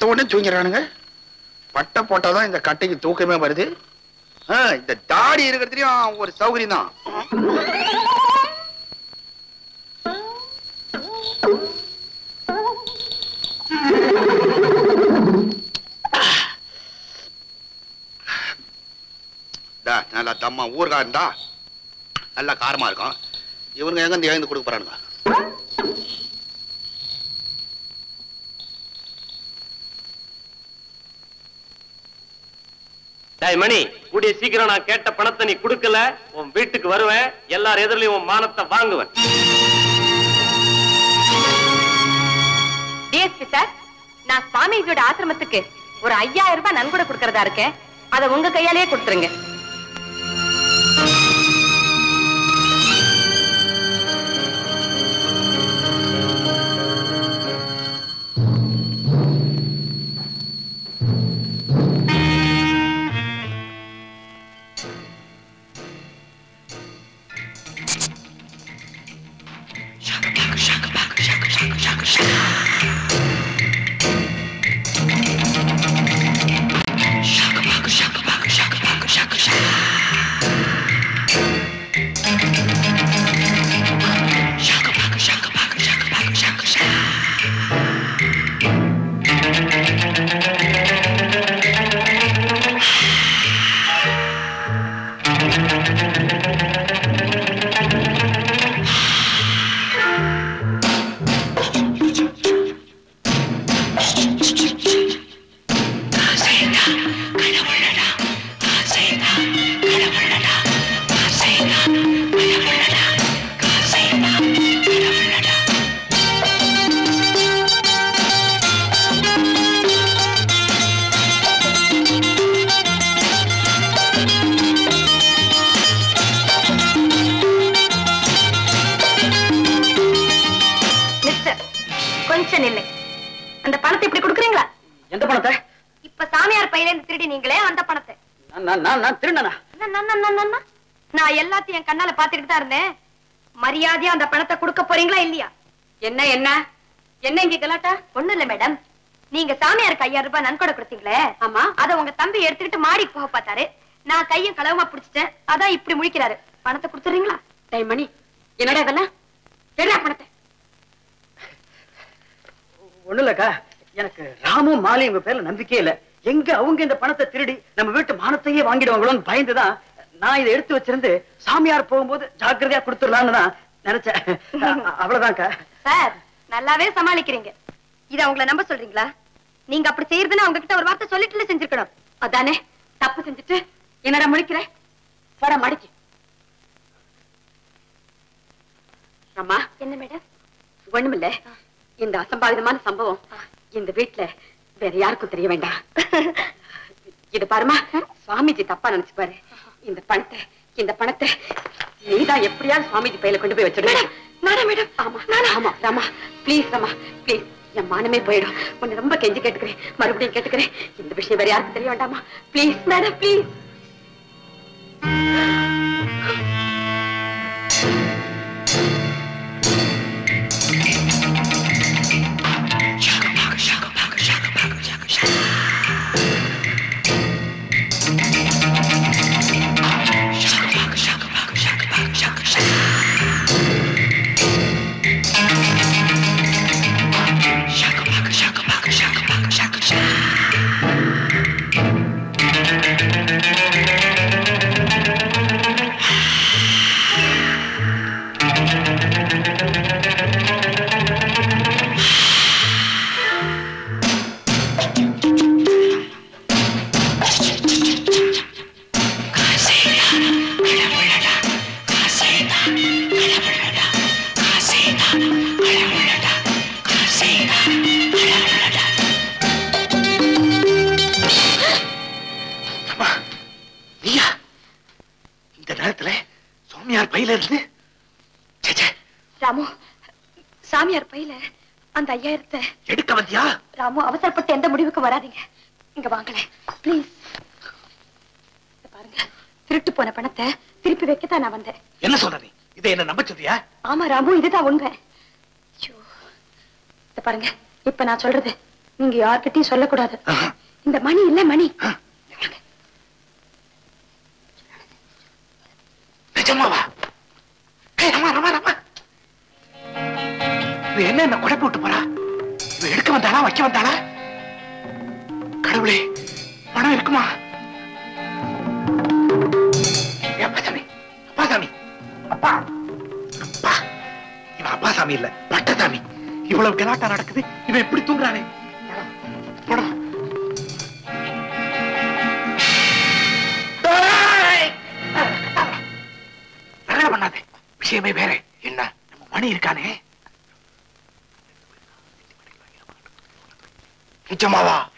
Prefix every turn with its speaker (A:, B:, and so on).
A: போட்ட உடனே தூங்கிறானுங்க பட்டை போட்டாதான் இந்த கட்டைக்கு தூக்கமே வருது ஆ, இந்த தாடி இருக்கிறதுலயும் ஒரு சௌகரியம் தான் டா, நல்லா தம்மா ஊர்கா இருந்தா நல்லா காரமா இருக்கும் இவனுங்க எங்க இருந்து எழுந்து கொடுக்க போறானுங்க
B: டேய் மணி கூடிய சீக்கிரம் நான் கேட்ட பணத்தை நீ கொடுக்கல உன் வீட்டுக்கு வருவேன் எல்லார் எதிரிலையும் உன் மானத்தை வாங்குவேன்
C: டிஎஸ்பி சார் நான் சுவாமிஜியோட ஆசிரமத்துக்கு ஒரு ஐயாயிரம் ரூபாய் நன்கொடை கொடுக்கறதா இருக்கேன் அதை உங்க கையாலேயே கொடுத்துருங்க மிஸ்டர் கொஞ்சம் நில்லு அந்த பணத்தை இப்படி கொடுக்குறீங்களா
D: எந்த பணத்தை
C: இப்ப சாமியார் பையில இருந்து திருடினீங்களே அந்த பணத்தை
D: நான் நான் நான் நான் திருடனா
C: நான், நான், நான், நான், நான். நான் எல்லாத்தையும் என் கண்ணால பாத்துக்கிட்டு தான் இருந்தேன் மரியாதையா அந்த பணத்தை கொடுக்க போறீங்களா இல்லையா என்ன என்ன என்ன இங்க கலாட்டா ஒண்ணு இல்ல மேடம் நீங்க சாமியாருக்கு ஐயாயிரம் ரூபாய் நன்கொடை கொடுத்தீங்களே ஆமா அத உங்க தம்பி எடுத்துக்கிட்டு மாடிக்கு போக பார்த்தாரு நான் கையும் களவுமா பிடிச்சிட்டேன் அதான் இப்படி முழிக்கிறாரு பணத்தை கொடுத்துறீங்களா டேய் மணி என்னடா இதெல்லாம் என்ன பணத்தை
D: ஒண்ணு இல்லக்கா எனக்கு ராமும் மாலி உங்க பேர்ல நம்பிக்கையே இல்ல எங்க அவங்க இந்த பணத்தை திருடி நம்ம வீட்டு மானத்தையே வாங்கிடுவாங்களோன்னு பயந்துதான் நான் இதை எடுத்து வச்சிருந்து சாமியார் போகும்போது ஜாக்கிரதையா கொடுத்துடலாம்னு தான் நினைச்சேன் அ- அவ்வளவுதான்க்கா
C: சார் நல்லாவே சமாளிக்கிறீங்க இத அவங்கள நம்ப சொல்றீங்களா நீங்க அப்படி செய்யறதுன்னு அவங்க கிட்ட ஒரு வார்த்தை சொல்லிட்டு செஞ்சிருக்கணும் அதானே தப்பு செஞ்சுட்டு என்னடா முழிக்கிற வர மடிக்கு அம்மா என்ன மேடம் ஒண்ணுமில்ல இந்த அசம்பாவிதமான சம்பவம் இந்த வீட்ல வேற யாருக்கும் தெரிய வேண்டாம் இது பாருமா சுவாமிஜி தப்பா நினைச்சுப்பாரு இந்த பணத்தை இந்த பணத்தை நீதான் எப்படியாவது சுவாமிஜி பையில கொண்டு போய் வச்சிடு நானா மேடம் ஆமா நானா ஆமா ராமா ப்ளீஸ் ராமா ப்ளீஸ் என் மானமே போயிடும் உன்னை ரொம்ப கெஞ்சி கேட்டுக்கிறேன் மறுபடியும் கேட்டுக்கிறேன் இந்த விஷயம் வேற யாருக்கும் தெரிய வேண்டாமா ப்ளீஸ் மேடம் ப்ளீஸ்
A: அம்மா, நீயா இந்த நேரத்துல சோமியார் பையில இருந்து ச்சே, ச்சே,
C: ராமு சாமியார் பையில அந்த ஐயாயிரத்தை
A: எடுக்க வந்தியா
C: ராமு அவசரப்பட்டு எந்த முடிவுக்கு வராதீங்க இங்க வாங்களேன் ப்ளீஸ் பாருங்க திருட்டு போன பணத்தை திருப்பி வைக்கத்தான் நான் வந்தேன்
A: என்ன சொல்ற நீ இதை என்ன நம்ப சொல்றியா
C: ஆமா ராமு இதுதான் உண்மை ஐயோ. இத பாருங்க இப்ப நான் சொல்றது நீங்க யார்கிட்டயும் சொல்லக்கூடாது இந்த மணி இல்ல மணி
A: நிஜமாவா ஏய், ரமா ரமா ரமா இவ என்ன என்ன குழப்பி விட்டு போறா இவ எடுக்க வந்தாளா வைக்க வந்தாளா கடவுளே பணம் இருக்குமா ஏய், அப்பா சாமி அப்பா சாமி அப்பா அப்பா இவன் அப்பா சாமி இல்ல பட்டசாமி இவ்வளவு கலாட்டா நடக்குது இவன் எப்படி தூங்குறானே பணம், பணம் ஏய்! நிறைய பண்ணாதே விஷயமே வேற என்ன நம்ம மணி இருக்கானே நிஜமாவா